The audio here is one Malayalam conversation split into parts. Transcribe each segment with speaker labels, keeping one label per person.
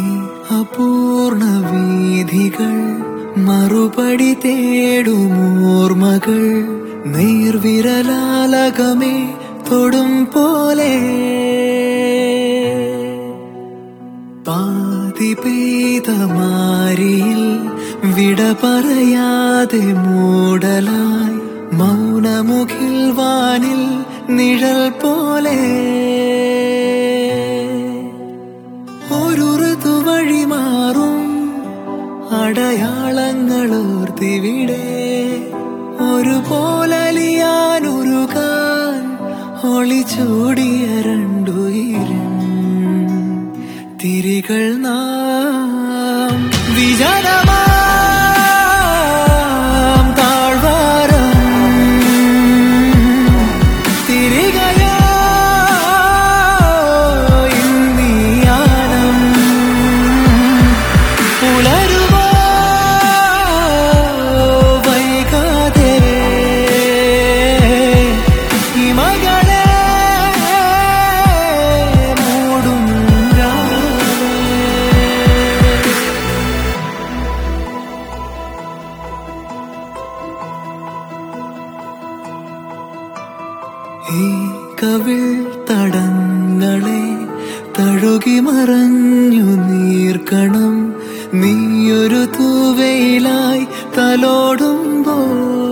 Speaker 1: അപൂർണ വീഥികൾ മറുപടി തേടുമോർമകൾ നീർവിരലാലകമേ തൊടും പോലെ പാതി പെയ്ത മാരിയിൽ വിട പറയാതെ മൂടലായി മൗനമുഖിൽ വാനിൽ നിഴൽ പോലെ ഒരു ഋതുവഴി മാറും അടയാളങ്ങളോർത്തിവിടെ ഒരു പോലലിയാനുരുകാൻ ഒളിച്ചോടിയ രണ്ടുയിരും തിരികൾ നാം വിജനമാം താഴ്വാരം തിരികയോ ഇന്നീയാനം പുലരുമോ വൈകാതെ ഹിമകളെ മൂടും രാവേ ഈ കവിൾ തടങ്ങളെ തഴുകി മറഞ്ഞു നീർക്കണം നീയൊരു തൂവയിലായി തലോടുമ്പോൾ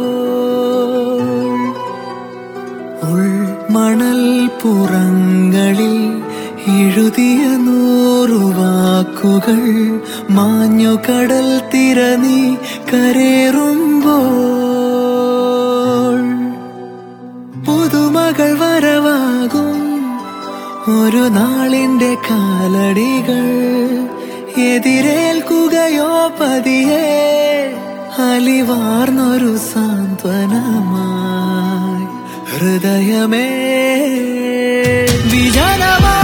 Speaker 1: ഉൾമണൽ പുറങ്ങളിൽ എഴുതിയ നൂറു വാക്കുകൾ മാഞ്ഞു കടൽ തിര നീ കരേറുമ്പോൾ പുതുമകൾ വരവാകും ഒരു നാളിന്റെ കാലടികൾ എതിരേൽക്കുകയോ പതിയെ അലിവാർന്നൊരു സാന്ത്വനമായി ഹൃദയമേ വിജനമാ